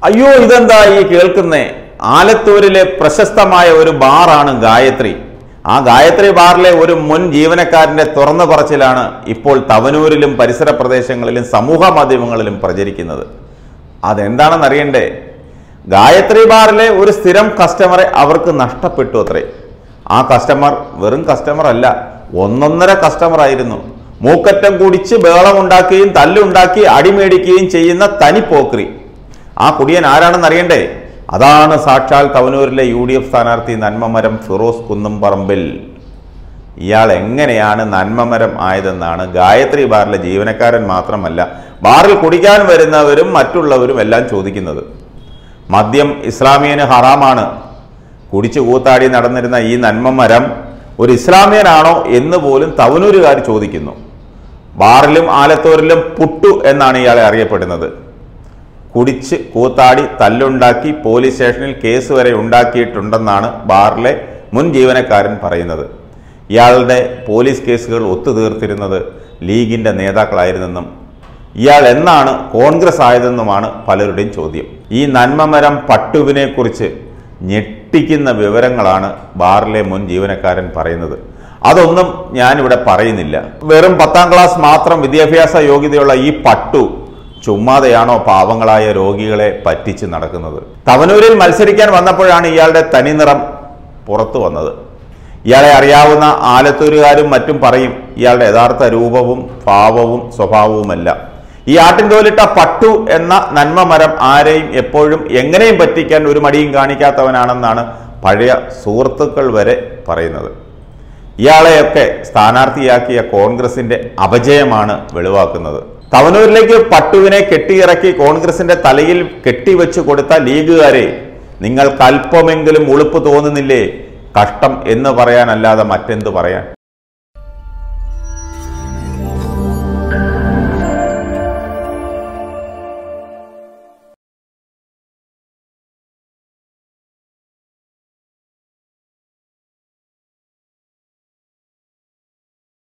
അയ്യോ ഇതെന്താ ഈ കേൾക്കുന്നേ ആലത്തൂരിലെ പ്രശസ്തമായ ഒരു ബാറാണ് ഗായത്രി ആ ഗായത്രി ബാറിലെ ഒരു മുൻ ജീവനക്കാരന്റെ തുറന്നു പറച്ചിലാണ് ഇപ്പോൾ തവനൂരിലും പരിസര പ്രദേശങ്ങളിലും സമൂഹ മാധ്യമങ്ങളിലും പ്രചരിക്കുന്നത് അതെന്താണെന്ന് അറിയണ്ടേ ഗായത്രി ബാറിലെ ഒരു സ്ഥിരം കസ്റ്റമറെ അവർക്ക് നഷ്ടപ്പെട്ടു അത്രേ ആ കസ്റ്റമർ വെറും കസ്റ്റമർ അല്ല ഒന്നൊന്നര കസ്റ്റമർ ആയിരുന്നു മൂക്കറ്റം കുടിച്ച് ബഹളമുണ്ടാക്കുകയും തല്ലുണ്ടാക്കി അടിമേടിക്കുകയും ചെയ്യുന്ന തനി പോക്രി ആ കുടിയൻ ആരാണെന്ന് അറിയണ്ടേ അതാണ് സാക്ഷാൽ തവനൂരിലെ യു ഡി എഫ് സ്ഥാനാർത്ഥി നന്മമരം ഫിറോസ് കുന്നുംപറമ്പിൽ ഇയാൾ എങ്ങനെയാണ് നന്മമരം ആയതെന്നാണ് ഗായത്രി ബാറിലെ ജീവനക്കാരൻ മാത്രമല്ല ബാറിൽ കുടിക്കാൻ വരുന്നവരും മറ്റുള്ളവരും എല്ലാം ചോദിക്കുന്നത് മദ്യം ഇസ്ലാമിയന് ഹറാമാണ് കുടിച്ചു കൂത്താടി നടന്നിരുന്ന ഈ നന്മമരം ഒരു ഇസ്ലാമിയനാണോ എന്ന് പോലും തവനൂരുകാർ ചോദിക്കുന്നു ബാറിലും ആലത്തൂരിലും പുട്ടു എന്നാണ് ഇയാളെ അറിയപ്പെടുന്നത് കുടിച്ച് കൂത്താടി തല്ലുണ്ടാക്കി പോലീസ് സ്റ്റേഷനിൽ കേസ് വരെ ഉണ്ടാക്കിയിട്ടുണ്ടെന്നാണ് ബാറിലെ മുൻ ജീവനക്കാരൻ പറയുന്നത് ഇയാളുടെ പോലീസ് കേസുകൾ ഒത്തുതീർത്തിരുന്നത് ലീഗിന്റെ നേതാക്കളായിരുന്നെന്നും ഇയാൾ എന്നാണ് കോൺഗ്രസ് ആയതെന്നുമാണ് പലരുടെയും ചോദ്യം ഈ നന്മമരം പട്ടുവിനെ കുറിച്ച് ഞെട്ടിക്കുന്ന വിവരങ്ങളാണ് ബാറിലെ മുൻ ജീവനക്കാരൻ പറയുന്നത് അതൊന്നും ഞാനിവിടെ പറയുന്നില്ല വെറും പത്താം ക്ലാസ് മാത്രം വിദ്യാഭ്യാസ യോഗ്യതയുള്ള ഈ പട്ടു ചുമ്മാതെയാണോ പാവങ്ങളായ രോഗികളെ പറ്റിച്ച് നടക്കുന്നത് തവനൂരിൽ മത്സരിക്കാൻ വന്നപ്പോഴാണ് ഇയാളുടെ തനിനിറം പുറത്തു വന്നത് ഇയാളെ അറിയാവുന്ന ആലത്തൂരുകാരും മറ്റും പറയും ഇയാളുടെ യഥാർത്ഥ രൂപവും ഭാവവും സ്വഭാവവുമെല്ലാം ഈ ആട്ടിൻതോലിട്ട പട്ടു എന്ന നന്മ മരം ആരെയും എപ്പോഴും എങ്ങനെയും പറ്റിക്കാൻ ഒരു മടിയും കാണിക്കാത്തവനാണെന്നാണ് പഴയ സുഹൃത്തുക്കൾ വരെ പറയുന്നത് ഇയാളെയൊക്കെ സ്ഥാനാർത്ഥിയാക്കിയ കോൺഗ്രസിന്റെ അപജയമാണ് വെളിവാക്കുന്നത് തവനൂരിലേക്ക് പട്ടുവിനെ കെട്ടിയിറക്കി കോൺഗ്രസിന്റെ തലയിൽ കെട്ടിവെച്ചു കൊടുത്ത ലീഗുകാരെ നിങ്ങൾക്ക് അല്പമെങ്കിലും ഉളുപ്പ് തോന്നുന്നില്ലേ കഷ്ടം എന്ന് പറയാനല്ലാതെ മറ്റെന്ത് പറയാൻ